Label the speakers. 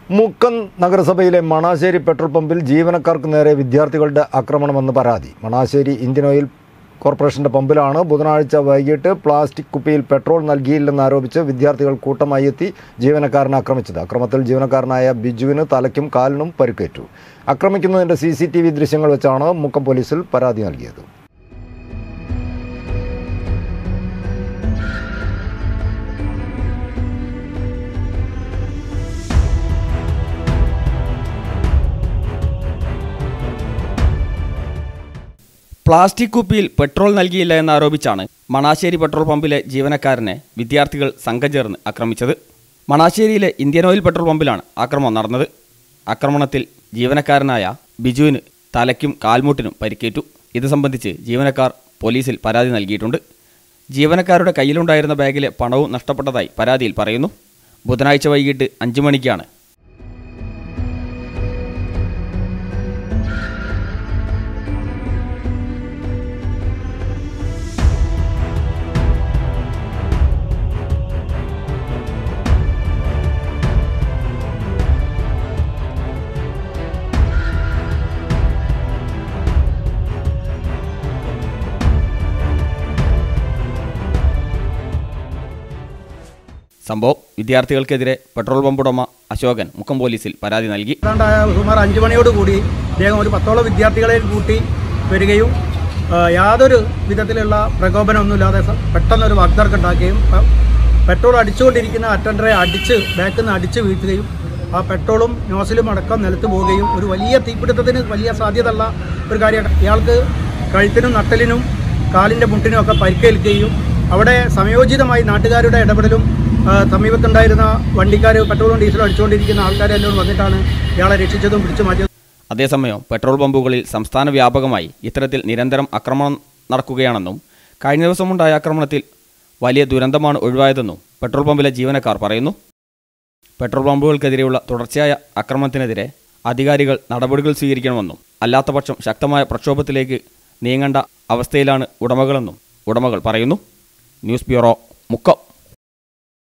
Speaker 1: മുക്കം നഗരസഭയിലെ മണാശ്ശേരി പെട്രോൾ പമ്പിൽ ജീവനക്കാർക്ക് നേരെ വിദ്യാർത്ഥികളുടെ ആക്രമണമെന്ന് പരാതി മണാശ്ശേരി ഇന്ത്യൻ ഓയിൽ കോർപ്പറേഷന്റെ പമ്പിലാണ് ബുധനാഴ്ച വൈകിട്ട് പ്ലാസ്റ്റിക് കുപ്പിയിൽ പെട്രോൾ നൽകിയില്ലെന്നാരോപിച്ച് വിദ്യാർത്ഥികൾ കൂട്ടമായി എത്തി ജീവനക്കാരനെ ആക്രമിച്ചത് അക്രമത്തിൽ ജീവനക്കാരനായ ബിജുവിന് തലയ്ക്കും കാലിനും പരിക്കേറ്റു ആക്രമിക്കുന്നതിന്റെ സി സി ടി വി ദൃശ്യങ്ങൾ വെച്ചാണ് മുക്കം പോലീസിൽ പരാതി നൽകിയത്
Speaker 2: പ്ലാസ്റ്റിക് കുപ്പിയിൽ പെട്രോൾ നൽകിയില്ല എന്നാരോപിച്ചാണ് മണാശ്ശേരി പെട്രോൾ പമ്പിലെ ജീവനക്കാരനെ വിദ്യാർത്ഥികൾ സംഘം ചേർന്ന് ആക്രമിച്ചത് മണാശ്ശേരിയിലെ ഇന്ത്യൻ ഓയിൽ പെട്രോൾ പമ്പിലാണ് ആക്രമണം നടന്നത് ആക്രമണത്തിൽ ജീവനക്കാരനായ ബിജുവിന് തലയ്ക്കും കാൽമുട്ടിനും പരിക്കേറ്റു ഇത് സംബന്ധിച്ച് ജീവനക്കാർ പോലീസിൽ പരാതി നൽകിയിട്ടുണ്ട് ജീവനക്കാരുടെ കയ്യിലുണ്ടായിരുന്ന ബാഗിലെ പണവും നഷ്ടപ്പെട്ടതായി പരാതിയിൽ പറയുന്നു ബുധനാഴ്ച വൈകിട്ട് അഞ്ചു മണിക്കാണ് സംഭവം വിദ്യാർത്ഥികൾക്കെതിരെ പെട്രോൾ പമ്പ് ഉടമ അശോകൻ മുക്കം പോലീസിൽ പരാതി നൽകി
Speaker 3: ഏതാണ്ടായ സുമാർ അഞ്ച് മണിയോടുകൂടി അദ്ദേഹം ഒരു പത്തോളം വിദ്യാർത്ഥികളെ കൂട്ടി വരികയും ആ, യാതൊരു വിധത്തിലുള്ള പ്രകോപനമൊന്നുമില്ലാതെ സ- പെട്ടെന്നൊരു വാഗ്ദാർക്കം ഉണ്ടാക്കുകയും പ- പെട്രോൾ അടിച്ചുകൊണ്ടിരിക്കുന്ന അറ്റൻഡറെ അടിച്ച് ബാക്കിൽ നിന്ന് അടിച്ച് വീഴ്ത്തുകയും ആ പെട്രോളും നോസിലും അടക്കം നിലത്ത് പോവുകയും ഒരു വലിയ തീപിടുത്തത്തിന് വലിയ സാധ്യതയുള്ള ഒരു കാര്യമാണ് ഇയാൾക്ക് കഴുത്തിനും നട്ടലിനും കാലിൻ്റെ മുട്ടിനും ഒക്കെ പരിക്കേൽക്കുകയും അവിടെ സമയോചിതമായി നാട്ടുകാരുടെ ഇടപെടലും ആ, സമീപത്തുണ്ടായിരുന്ന വണ്ടിക്കാർ പെട്രോളും ഡീസലും അടിച്ചുകൊണ്ടിരിക്കുന്ന ആൾക്കാരെല്ലാം വന്നിട്ടാണ് ഇയാളെ രക്ഷിച്ചതും പിടിച്ചു മാറ്റിയതും
Speaker 2: അതേസമയം പെട്രോൾ പമ്പുകളിൽ സംസ്ഥാന വ്യാപകമായി ഇത്തരത്തിൽ നിരന്തരം ആക്രമണം നടക്കുകയാണെന്നും കഴിഞ്ഞ ദിവസമുണ്ടായ ആക്രമണത്തിൽ വലിയ ദുരന്തമാണ് ഒഴിവായതെന്നും പെട്രോൾ പമ്പിലെ ജീവനക്കാർ പറയുന്നു പെട്രോൾ പമ്പുകൾക്കെതിരെയുള്ള തുടർച്ചയായ ആക്രമണത്തിനെതിരെ അധികാരികൾ നടപടികൾ സ്വീകരിക്കണമെന്നും അല്ലാത്തപക്ഷം ശക്തമായ പ്രക്ഷോഭത്തിലേക്ക് നീങ്ങേണ്ട അവസ്ഥയിലാണ് ഉടമകളെന്നും ഉടമകൾ പറയുന്നു ന്യൂസ് ബ്യൂറോ മുക്കം